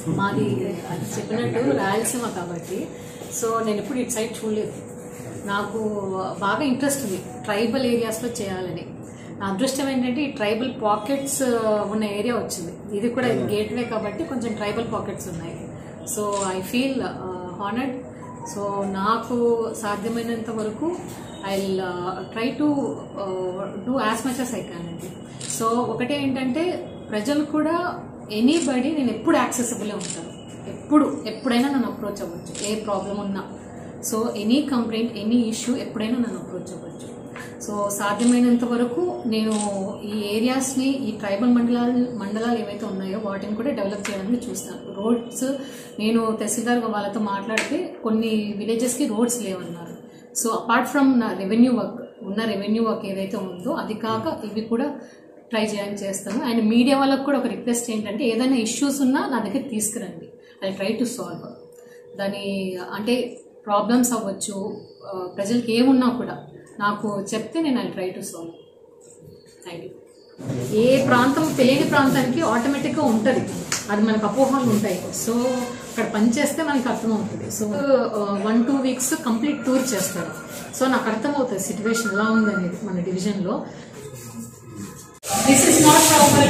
మాది అది చెప్పినట్టు రాయలసీమ కాబట్టి సో నేను ఎప్పుడు ఇటు సైడ్ చూడలేదు నాకు బాగా ఇంట్రెస్ట్ ఉంది ట్రైబల్ ఏరియాస్లో చేయాలని నా అదృష్టం ఏంటంటే ఈ ట్రైబల్ పాకెట్స్ ఉన్న ఏరియా వచ్చింది ఇది కూడా గేట్వే కాబట్టి కొంచెం ట్రైబల్ పాకెట్స్ ఉన్నాయి so I feel honoured so నాకు సాధ్యమైనంత వరకు I try to do as much as I can అండి సో ఒకటే ఏంటంటే ప్రజలు కూడా ఎనీబడి నేను ఎప్పుడు యాక్సెసిబుల్ ఉంటాను ఎప్పుడు ఎప్పుడైనా నన్ను అప్రోచ్ అవ్వచ్చు ఏ ప్రాబ్లం ఉన్నా so any complaint any issue ఎప్పుడైనా నన్ను అప్రోచ్ అవ్వచ్చు సో సాధ్యమైనంత వరకు నేను ఈ ఏరియాస్ని ఈ ట్రైబల్ మండలాలు మండలాలు ఏవైతే ఉన్నాయో వాటిని కూడా డెవలప్ చేయడానికి చూస్తాను రోడ్స్ నేను తహసీల్దార్ వాళ్ళతో మాట్లాడితే కొన్ని విలేజెస్కి రోడ్స్ లేవన్నారు సో అపార్ట్ ఫ్రమ్ నా రెవెన్యూ వర్క్ ఉన్న రెవెన్యూ వర్క్ ఏదైతే ఉందో అది కాక ఇవి కూడా ట్రై చేయడానికి చేస్తాను అండ్ మీడియా వాళ్ళకు కూడా ఒక రిక్వెస్ట్ ఏంటంటే ఏదైనా ఇష్యూస్ ఉన్నా నా దగ్గర తీసుకురండి ఐ ట్రై టు సాల్వ్ దాని అంటే ప్రాబ్లమ్స్ అవ్వచ్చు ఆ, ప్రజలకి ఏమున్నా కూడా నాకు చెప్తే నేను I try to solve thank you ఏ ప్రాంతం తెలియని ప్రాంతానికి ఆటోమేటిక్గా ఉంటుంది అది మనకు అపోహలు ఉంటాయి సో అక్కడ పని చేస్తే మనకి అర్థమవుతుంది so one two weeks complete tour చేస్తారు సో నాకు అర్థమవుతుంది సిచ్యువేషన్ ఎలా ఉందనేది మన డివిజన్లో దిస్ ఇస్ నాట్ ప్రాపర్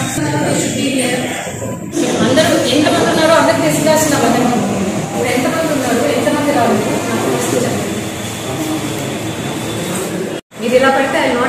అందరూ ఎంతమంది ఉన్నారో అందరికి తీసుకురాసిన పథకం ఇప్పుడు ఎంతమంది ఉన్నారు ఎంతమంది రావాలి నాకు first చెప్పండి. మీరు ఇలా పెడితే ఐ నాట్